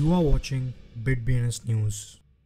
You are watching BitBNS News.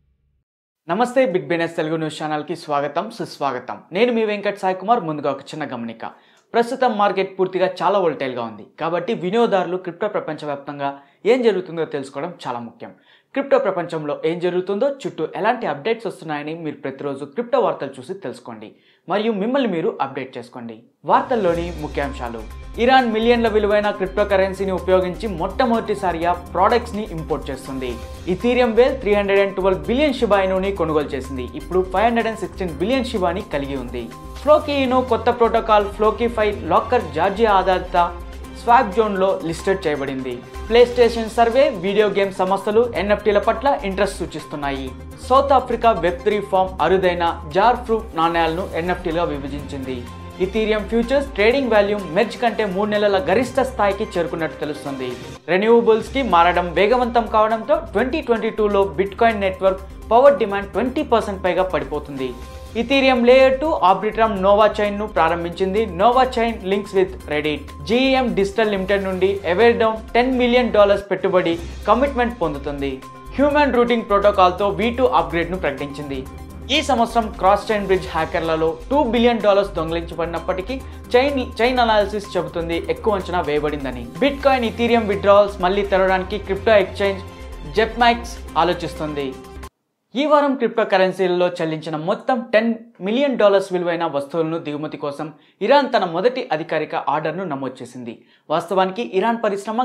నమస్తే big business Telugu news ఛానల్కి స్వాగతం సుస్వాగతం నేను మీ వెంకట్ సాయి కుమార్ ముందుగా ఒక చిన్న గమనిక ప్రస్తుతం మార్కెట్ పూర్తిగా చాలా వోల్టైల్గా ఉంది కాబట్టి వినియోగదారులు క్రిప్టో ప్రపంచవ్యాప్తంగా ఏం జరుగుతుందో తెలుసుకోవడం చాలా ముఖ్యం క్రిప్టో ప్రపంచంలో ఏం జరుగుతుందో చుట్టూ ఎలాంటి అప్డేట్స్ వస్తున్నాయని మీరు ప్రతిరోజు క్రిప్టో వార్తలు చూసి తెలుసుకోండి మరియు మిమ్మల్ని మీరు అప్డేట్ చేసుకోండి వార్తల్లోని ముఖ్యాంశాలు ఇరాన్ మిలియన్ల విలువైన క్రిప్టో కరెన్సీని ఉపయోగించి మొట్టమొదటిసారిగా ప్రోడక్ట్స్ ని ఇంపోర్ట్ చేస్తుంది Ethereum whale three hundred and twelve billion షిబాయినుని కొనుగోలు చేసింది ఇప్పుడు five hundred and sixteen billion షిబాని కలిగి ఉంది ఫ్లోకీను కొత్త protocol FlokiFi locker Georgia ఆధారిత స్వాప్ జోన్లో లిస్టెడ్ చేయబడింది PlayStation survey video game సంస్థలు ఎన్ఎఫ్టీల పట్ల ఇంట్రెస్ట్ సూచిస్తున్నాయి south Africa web three firm అరుదైన జార్ ప్రూఫ్ నాణ్యాలను ఎన్ఎఫ్టీలుగా విభజించింది Ethereum futures trading volume merge కంటే మూడు నెలల గరిష్ట స్థాయికి చేరుకున్నట్టు తెలుస్తుంది రెన్యూవబుల్స్ కి మారడం వేగవంతం కావడంతో ట్వంటీ ట్వంటీ టూలో bitcoin network power demand twenty percent పైగా పడిపోతుంది Ethereum layer two Arbitrum Nova chain ను ప్రారంభించింది Nova chain links with Reddit GM digital limited నుండి ఎవేర్డౌన్ టెన్ మిలియన్ డాలర్స్ పెట్టుబడి కమిట్మెంట్ పొందుతుంది హ్యూమన్ రూటింగ్ ప్రోటోకాల్తో వీ టూ అప్గ్రేడ్ను ప్రకటించింది ఈ సంవత్సరం క్రాస్ చైన్ బ్రిడ్జ్ హ్యాకర్లలో టూ బిలియన్ డాలర్స్ దొంగిలించబడినప్పటికీ చైన్ చైన్ అనాలిసిస్ చెబుతుంది ఎక్కువ అంచనా వేయబడిందని బిట్ కాయిన్ ఇథీరియం విడ్రావల్స్ మళ్ళీ తెరవడానికి క్రిప్టో ఎక్స్చేంజ్ జెప్మాక్స్ ఆలోచిస్తుంది ఈ వారం క్రిప్టో కరెన్సీలలో చెల్లించిన మొత్తం టెన్ మిలియన్ డాలర్స్ విలువైన వస్తువులను దిగుమతి కోసం ఇరాన్ తన మొదటి అధికారిక ఆర్డర్ను నమోదు చేసింది వాస్తవానికి ఇరాన్ పరిశ్రమ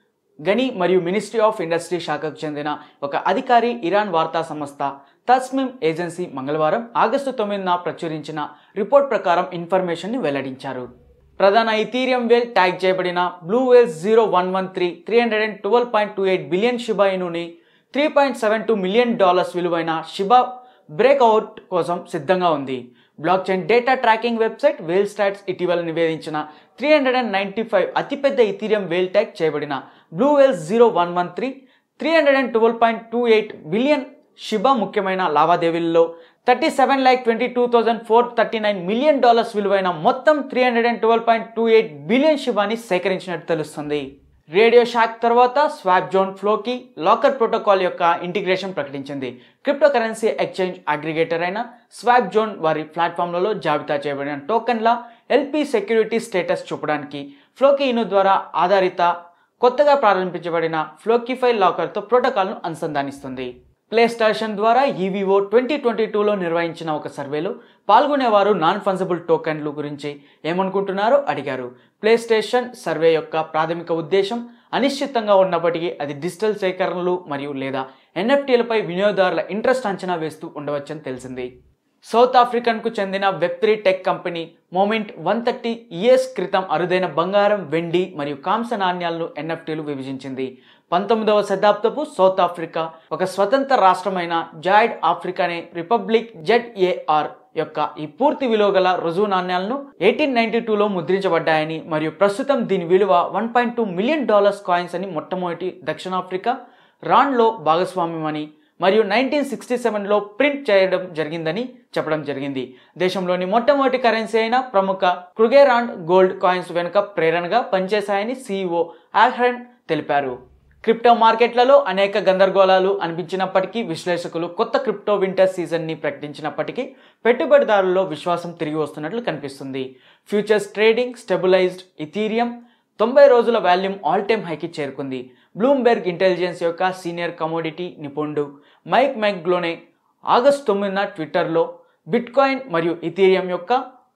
గని మరియు మినిస్ట్రీ ఆఫ్ ఇండస్ట్రీ శాఖకు చెందిన ఒక అధికారి ఇరాన్ వార్తా సంస్థ తస్మిమ్ ఏజెన్సీ మంగళవారం ఆగస్టు తొమ్మిదిన ప్రచురించిన రిపోర్ట్ ప్రకారం ఇన్ఫర్మేషన్ని వెల్లడించారు ప్రధాన ఇథీరియం వేల్ ట్యాగ్ చేయబడిన blue whales zero one one three three hundred and twelve point two eight billion షిబాయినుని three point seven two million dollars విలువైన షిబా బ్రేక్అవుట్ కోసం సిద్ధంగా ఉంది blockchain data tracking website whale stats ఇటీవల నివేదించిన three hundred and ninety five అతిపెద్ద Ethereum whale tag చేయబడిన blue whales zero one one three three hundred and twelve point two eight billion Shiba ముఖ్యమైన లావాదేవీల్లో thirty seven lakh twenty two thousand four thirty nine million dollars విలువైన మొత్తం three hundred and twelve point two eight billion షిబాని సేకరించినట్టు తెలుస్తుంది radio shack తర్వాత swap zone Floki locker protocol యొక్క integration ప్రకటించింది క్రిప్టో కరెన్సీ ఎక్స్చేంజ్ అగ్రిగేటర్ అయిన స్వాప్ జోన్ వారి ప్లాట్ఫామ్లలో జాబితా చేయబడిన టోకెన్ల ఎల్పి సెక్యూరిటీ స్టేటస్ చూపడానికి ఫ్లోకీను ద్వారా ఆధారిత కొత్తగా ప్రారంభించబడిన ఫ్లోకిఫై లాకర్తో ప్రోటోకాల్ను అనుసంధానిస్తుంది ప్లే స్టేషన్ ద్వారా ఈవీఓ ట్వంటీ ట్వంటీ టూలో నిర్వహించిన ఒక సర్వేలో పాల్గొనేవారు నాన్ ఫంజబుల్ టోకెన్లు గురించి ఏమనుకుంటున్నారో అడిగారు ప్లే స్టేషన్ సర్వే యొక్క ప్రాథమిక ఉద్దేశం అనిశ్చితంగా ఉన్నప్పటికీ అది డిజిటల్ సేకరణలు మరియు లేదా ఎన్ఎఫ్టీలపై వినియోగదారుల ఇంట్రెస్ట్ అంచనా వేస్తూ ఉండవచ్చని తెలిసింది సౌత్ ఆఫ్రికన్కు చెందిన web three tech company moment one thirty years క్రితం అరుదైన బంగారం వెండి మరియు కాంస నాణ్యాలను ఎన్ఎఫ్టీలు విభజించింది పంతొమ్మిదవ శతాబ్దపు సౌత్ ఆఫ్రికా ఒక స్వతంత్ర రాష్ట్రమైన జాయిడ్ ఆఫ్రికానే రిపబ్లిక్ జెడ్ఏఆర్ యొక్క ఈ పూర్తి విలువ గల రుజువు నాణ్యాలను ఎయిటీన్ నైన్టీ టూలో ముద్రించబడ్డాయని మరియు ప్రస్తుతం దీని విలువ one point two million dollars coins అని మొట్టమొదటి దక్షిణాఫ్రికా రాన్లో భాగస్వామ్యమని మరియు నైన్టీన్ సిక్స్టీ సెవెన్లో ప్రింట్ చేయడం జరిగిందని చెప్పడం జరిగింది దేశంలోని మొట్టమొదటి కరెన్సీ అయిన ప్రముఖ క్రుగేరాండ్ గోల్డ్ కాయిన్స్ వెనుక ప్రేరణగా పనిచేశాయని సీఈఓ ఆహ్రెన్ తెలిపారు క్రిప్టో మార్కెట్లలో అనేక గందరగోళాలు అనిపించినప్పటికీ విశ్లేషకులు కొత్త క్రిప్టో వింటర్ సీజన్ని ప్రకటించినప్పటికీ పెట్టుబడిదారుల్లో విశ్వాసం తిరిగి వస్తున్నట్లు కనిపిస్తుంది ఫ్యూచర్స్ ట్రేడింగ్ స్టెబిలైజ్డ్ ఇథీరియం తొంభై రోజుల వాల్యూమ్ ఆల్ టైమ్ హైకి చేరుకుంది బ్లూంబెర్గ్ ఇంటెలిజెన్స్ యొక్క సీనియర్ కమోడిటీ నిపుణుడు మైక్ మైక్గ్లోనే ఆగస్టు తొమ్మిదిన ట్విట్టర్లో బిట్కాయిన్ మరియు ఇథీరియం యొక్క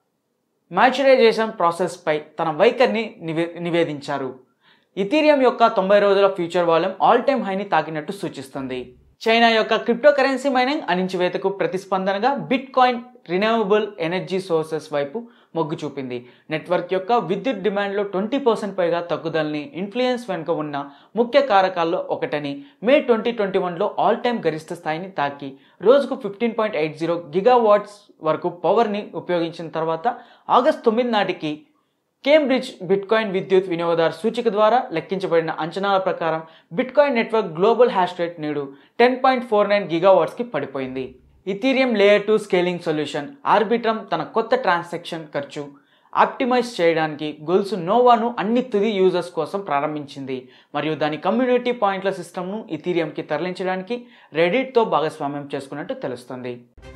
మ్యాచురైజేషన్ ప్రాసెస్పై తన వైఖరిని నివే నివేదించారు ఇథీరియం యొక్క తొంభై రోజుల ఫ్యూచర్ వాల్యూమ్ ఆల్ టైమ్ హైని తాకినట్టు సూచిస్తుంది చైనా యొక్క క్రిప్టో కరెన్సీ మైనింగ్ అణించివేతకు ప్రతిస్పందనగా bit coin renewable energy sources వైపు మొగ్గు చూపింది నెట్వర్క్ యొక్క విద్యుత్ డిమాండ్లో ట్వంటీ పర్సెంట్ పైగా తగ్గుదలని ఇన్ఫ్లుయెన్స్ వెనుక ఉన్న ముఖ్య కారకాల్లో ఒకటని మే ట్వంటీ ట్వంటీ వన్లో ఆల్ టైమ్ గరిష్ట స్థాయిని తాకి రోజుకు fifteen point eight zero gigawatts వరకు పవర్ని ఉపయోగించిన తర్వాత ఆగస్ట్ తొమ్మిది నాటికి కేంబ్రిడ్జ్ బిట్కాయిన్ విద్యుత్ వినియోగదారు సూచిక ద్వారా లెక్కించబడిన అంచనాల ప్రకారం bitcoin network global hash rate నేడు టెన్ పాయింట్ ఫోర్ నైన్ గిగావాట్స్కి పడిపోయింది Ethereum layer two scaling solution Arbitrum తన కొత్త ట్రాన్సాక్షన్ ఖర్చు ఆప్టిమైజ్ చేయడానికి గొలుసు నోవాను అన్ని తుది యూజర్స్ కోసం ప్రారంభించింది మరియు దాని కమ్యూనిటీ పాయింట్ల సిస్టమ్ను ఇథీరియంకి తరలించడానికి రెడిట్తో భాగస్వామ్యం చేసుకున్నట్టు తెలుస్తుంది